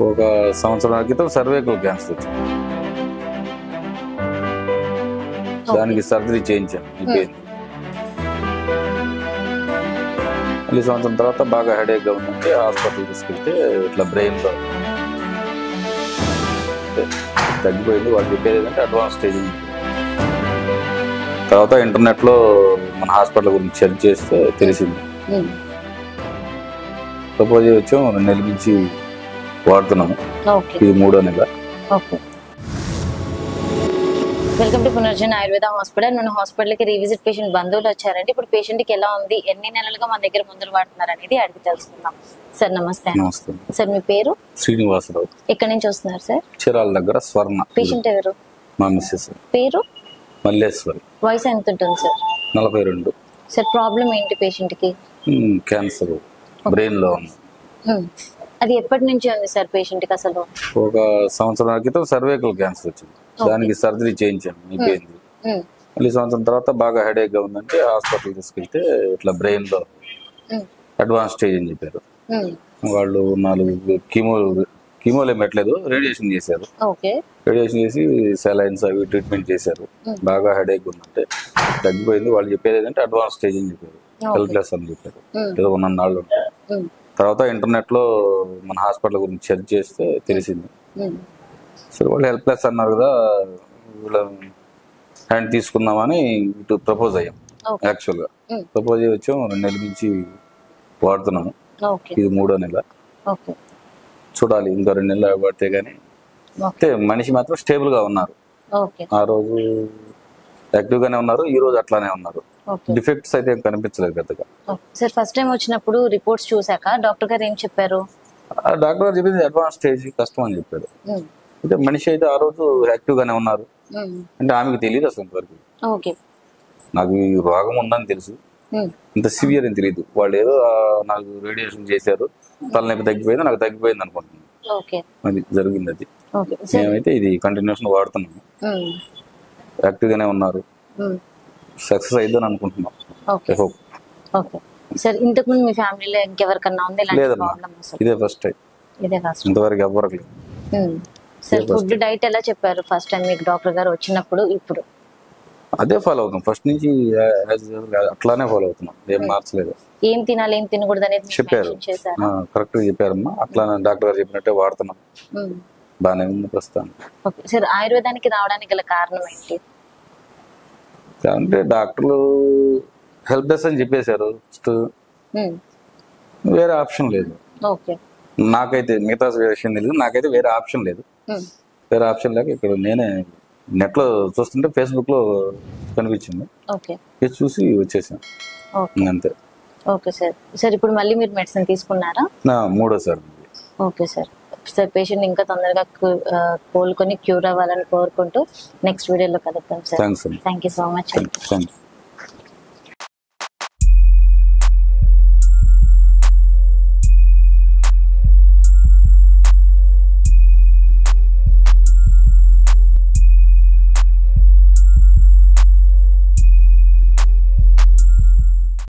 ఒక సంవత్సరం క్రితం సర్వేకల్ క్యాన్సర్ వచ్చింది దానికి సర్జరీ చేయించాను అయిపోయింది మళ్ళీ సంవత్సరం తర్వాత బాగా హెడేక్ గా ఉందంటే హాస్పిటల్ తీసుకెళ్తే ఇట్లా బ్రెయిన్ లో తగ్గిపోయింది వాళ్ళు చెప్పేది ఏంటంటే అడ్వాన్స్ స్టేజ్ తర్వాత ఇంటర్నెట్ లో మన హాస్పిటల్ గురించి సెర్చ్ చేస్తే తెలిసింది సపోజ్ వచ్చాం రెండు నెలల నుంచి వాడుతున్నాము ఓకే ఇది మూడో నెల okay welcome to Punarjan Ayurveda hospital మన హాస్పిటల్ కి రీవిజిట్ పేషెంట్ బంధువులు వచ్చారండి ఇప్పుడు పేషెంట్ కి ఎలా ఉంది ఎన్ని నెలలుగా మన దగ్గర మందులు వాడుతున్నారు అనేది అడిగి తెలుసుకుందాం సార్ నమస్తే అండి. నమస్తే సార్ మీ పేరు శ్రీనివాసరావు ఎక్కడి నుంచి వస్తున్నారు సార్ చీరాల దగ్గర స్వర్ణ పేషెంట్ ఎవరు మా మిస్సెస్ పేరు మల్లేశ్వరి వయసు ఎంత ఉంటుంది సార్ నలభై రెండు సార్ ప్రాబ్లం ఏంటి పేషెంట్ కి ఉమ్, క్యాన్సర్ బ్రెయిన్ లో ఉంది హ్మ్. అది ఎప్పటి నుంచి ఉంది సార్ పేషెంట్ కి అసలు ఒక సంవత్సరం క్రితం సర్వేకల్ క్యాన్సర్ వచ్చింది దానికి సర్జరీ చేయించాను అయిపోయింది హ్మ్. మళ్ళీ సంవత్సరం తర్వాత బాగా హెడేక్ గా ఉందంటే హాస్పిటల్ తీసుకెళ్తే ఇట్లా బ్రెయిన్ లో హ్మ్. అడ్వాన్స్ స్టేజ్ అని చెప్పారు హ్మ్. వాళ్ళు నాలుగు కీమో కీమోలు ఏం పెట్టలేదు రేడియేషన్ చేశారు ఓకే రేడియేషన్ చేసి సెలైన్స్ అవి ట్రీట్మెంట్ చేశారు Hmm. బాగా హెడేక్ ఉందంటే తగ్గిపోయింది వాళ్ళు చెప్పేది ఏంటంటే అడ్వాన్స్ స్టేజ్ అని చెప్పారు హెల్ప్ లెస్ అని చెప్పారు Hmm. ఏదో ఉన్న నాళ్ళు ఉంటాయి హ్మ్. తర్వాత ఇంటర్నెట్ లో మన హాస్పిటల్ గురించి సెర్చ్ చేస్తే తెలిసింది హ్మ్. సరే వాళ్ళు హెల్ప్ లెస్ అన్నారు కదా వీళ్ళ హ్యాండ్ తీసుకుందామని ఇటు ప్రపోజ్ అయ్యాం ఓకే యాక్చువల్ గా Hmm. ప్రపోజ్ అయ్యి వచ్చాం రెండు నెలల నుంచి వాడుతున్నాము ఓకే ఇది మూడో నెల ఓకే చూడాలి ఇంకా రెండు నెలలు పడితే గానీ ఓకే అయితే మనిషి మాత్రం స్టేబుల్ గా ఉన్నారు ఓకే ఆ రోజు యాక్టివ్ గానే ఉన్నారు ఈ రోజు అట్లానే ఉన్నారు ఓకే డిఫెక్ట్స్ అయితే ఏం కనిపించలేదు పెద్దగా సార్ ఫస్ట్ టైం వచ్చినప్పుడు రిపోర్ట్స్ చూసాక డాక్టర్ గారు ఏం చెప్పారు ఆ డాక్టర్ గారు చెప్పింది అడ్వాన్స్ స్టేజ్ కష్టం అని చెప్పారు ఉమ్, అయితే మనిషి అయితే ఆ రోజు యాక్టివ్ గానే ఉన్నారు ఉమ్, అంటే ఆమెకు తెలియదు అసలు ఇంతవరకు ఓకే నాకు ఈ రోగం ఉందని తెలుసు ఉమ్, ఇంత సివియర్ అని తెలియదు వాళ్ళు ఏదో ఆ, నాకు రేడియేషన్ చేశారు తలనొప్పి తగ్గిపోయింది నాకు తగ్గిపోయింది అనుకుంటున్నాను ఓకే అది జరిగింది అది ఓకే సార్ మేమైతే ఇది కంటిన్యూషన్ వాడుతున్నాము ఉమ్, యాక్టివ్ గానే ఉన్నారు ఉమ్, సక్సెస్ అయిద్దని అనుకుంటున్నాం ఓకే హోప్ ఓకే సార్ ఇంతకుముందు మీ ఫ్యామిలీలో ఇంకెవరికన్నా ఉంది ఇలాంటి లేదమ్మా ప్రాబ్లమ్ అసలు ఇదే ఫస్ట్ టైం ఇదే ఫస్ట్ ఇంతవరకు ఎవ్వరికి లేదు సార్ ఫుడ్ డైట్ ఎలా చెప్పారు ఫస్ట్ టైం మీకు డాక్టర్ గారు వచ్చినప్పుడు ఇప్పుడు అదే ఫాలో అవుతాం ఫస్ట్ నుంచి as usual అట్లానే ఫాలో అవుతున్నాం ఏం మార్చలేదు ఏం తినాలి ఏం తినకూడదు అనేది మీకు చెప్పారు mention చేశారా కరెక్ట్ గా చెప్పారమ్మా అట్లానే డాక్టర్ గారు చెప్పినట్టే వాడుతున్నాం ఉమ్, బాగానే ఉంది ప్రస్తుతానికి ఓకే సార్ ఆయుర్వేదానికి రావడానికి గల కారణం ఏంటి అంటే డాక్టర్లు హెల్ప్ డెస్ అని చెప్పేశారు ఫస్ట్ ఉమ్, వేరే ఆప్షన్ లేదు ఓకే నాకైతే మిగతా విషయం తెలియదు నాకైతే వేరే ఆప్షన్ లేదు ఉమ్, వేరే ఆప్షన్ లేక ఇక్కడ నేనే నెట్ లో చూస్తుంటే ఫేస్బుక్ లో కనిపించింది ఓకే ఇది చూసి వచ్చేసాను ఓకే అంతే ఓకే సార్ సార్ ఇప్పుడు మళ్ళీ మీరు మెడిసిన్ తీసుకున్నారా నా మూడోసారి ఓకే సార్ సార్ పేషెంట్ ఇంకా తొందరగా కు- ఆ, కోలుకొని క్యూర్ అవ్వాలని కోరుకుంటూ నెక్స్ట్ వీడియోలో కలుద్దాం సార్ థ్యాంక్స్ అండి thank you so much thank you